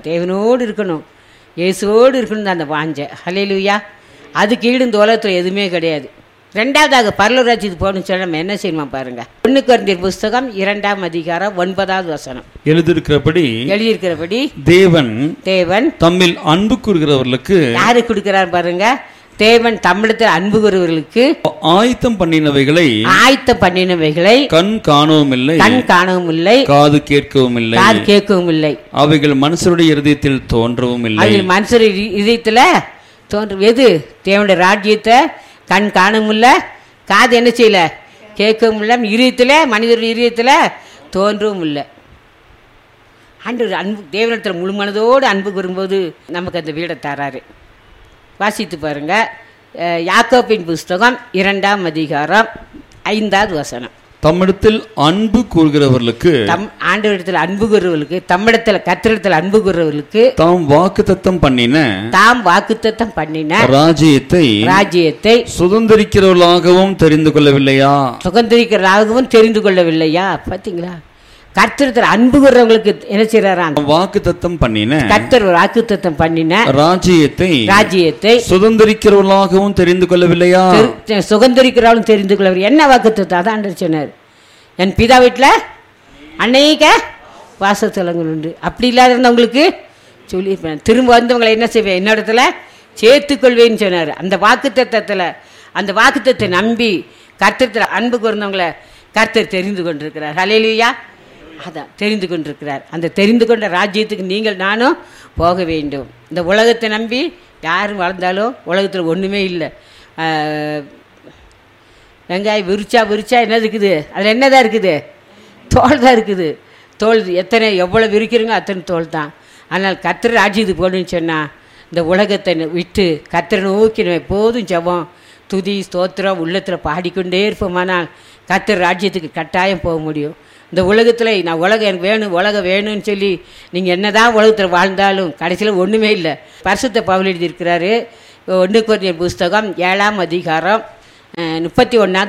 தேவனோடு இருக்கணும் இயேசுவோடு இருக்கணும் தான் அந்த வாஞ்சை ஹalleluya அதுக்கு ஈடு இந்த உலகத்தில் எதுவுமே கிடையாது ரெண்டாவதாக பரலூராட்சிக்கு போகணும்னு சொல்லி நம்ம என்ன செய்யணுமா பாருங்க ஒன்று குறைந்தர் புஸ்தகம் இரண்டாம் அதிகாரம் ஒன்பதாவது வசனம் எழுதியிருக்கிறபடி எழுதியிருக்கிறபடி தேவன் தேவன் தம்மில் அன்பு கூறுகிறவர்களுக்கு யாரு கொடுக்கிறார் பாருங்க தேவன் தமிழத்தில் அன்பு கூறுவர்களுக்கு ஆயத்தம் பண்ணினவைகளை ஆயத்த பண்ணினவைகளை கண் காணவும் இல்லை கண் காணவும் இல்லை காது கேட்கவும் இல்லை காது கேட்கவும் இல்லை அவைகள் மனுஷருடைய இருதயத்தில் தோன்றவும் இல்லை அது மனுஷர் இ- இதயத்துல தோன்றும் எது தேவனுடைய ராஜ்யத்தை கண் காணவும் இல்லை காது என்ன செய்யல கேட்கவும் இல்லை இதயத்தில் மனிதருடைய இதயத்துல தோன்றவும் இல்லை ஆண்டவர் அன்பு தேவனிடத்தில் முழு மனதோடு அன்பு கூறும்போது நமக்கு அந்த வீடை தராரு வாசித்து பாருங்க அஹ், யாக்கோபின் புஸ்தகம் இரண்டாம் அதிகாரம் ஐந்தாவது வசனம் தம்மிடத்தில் அன்பு கூறுகிறவர்களுக்கு தம் ஆண்டவரிடத்தில் அன்பு கூறுவர்களுக்கு தம்மிடத்தில் கத்திரிடத்தில் அன்பு கூறுவர்களுக்கு தாம் வாக்குத்தத்தம் பண்ணின தாம் வாக்குத்தத்தம் பண்ணின ராஜ்யத்தை ராஜ்யத்தை சுதந்திரிக்கிறவர்களாகவும் தெரிந்து கொள்ளவில்லையா சுதந்திரிக்கிறதாகவும் தெரிந்து கொள்ளவில்லையா பார்த்தீங்களா கர்த்தரத்தில் அன்பு கூறுறவங்களுக்கு என்ன செய்யறாராம் வாக்குத்தத்தம் பண்ணின கர்த்தர் ஒரு வாக்குத்தத்தம் பண்ணின ராஜ்யத்தை ராஜ்யத்தை சுதந்திரிக்கிறவர்களாகவும் தெரிந்து கொள்ளவில்லையா தெரி- சுதந்திரிக்கிறவளும் தெரிந்து கொள்ளவர் என்ன வாக்குத்தத்தம் அதான் ஆண்டவர் சொன்னார் என் பிதா வீட்டில் அநேக வாசத்தலங்கள் உண்டு அப்படி இல்லாதவங்களுக்கு சொல்லியிருப்பேன் திரும்ப வந்தவங்களை என்ன செய்வேன் என்னிடத்துல சேர்த்துக்கொள்வேன்னு சொன்னார் அந்த வாக்குத்தத்தத்தில் அந்த வாக்குத்தத்தை நம்பி கர்த்தத்தில் அன்பு கூர்ந்தவங்களை கர்த்தர் தெரிந்து கொண்டிருக்கிறார் ஹலேலுயா அதான் தெரிந்து கொண்டிருக்கிறார் அந்த தெரிந்து கொண்ட ராஜ்யத்துக்கு நீங்கள் நானும் போக வேண்டும் இந்த உலகத்தை நம்பி யாரும் வளர்ந்தாலும் உலகத்தில் ஒன்றுமே இல்லை வெங்காயம் விரிச்சா விரிச்சா என்ன இருக்குது அதில் என்னதான் இருக்குது தோல் தான் இருக்குது தோல் எத்தனை எவ்வளோ விரிக்கிறீங்க அத்தனை தோல் தான் ஆனால் கத்திர ராஜ்யத்துக்கு போகணும்னு சொன்னால் இந்த உலகத்தை விட்டு கத்திர நோக்கி நம்ம எப்போதும் ஜெபம் துதி ஸ்தோத்திரம் உள்ளத்தில் பாடிக்கொண்டே இருப்போமானால் கத்திர ராஜ்யத்துக்கு கட்டாயம் போக முடியும் இந்த உலகத்தில் நான் உலகம் எனக்கு வேணும் உலகம் வேணும்னு சொல்லி நீங்கள் என்னதான் உலகத்தில் வாழ்ந்தாலும் கடைசியில் ஒன்றுமே இல்லை பரிசுத்த பவுல் எழுதியிருக்கிறாரு ஒன்று புஸ்தகம் ஏழாம் அதிகாரம் முப்பத்தி ஒன்றாவது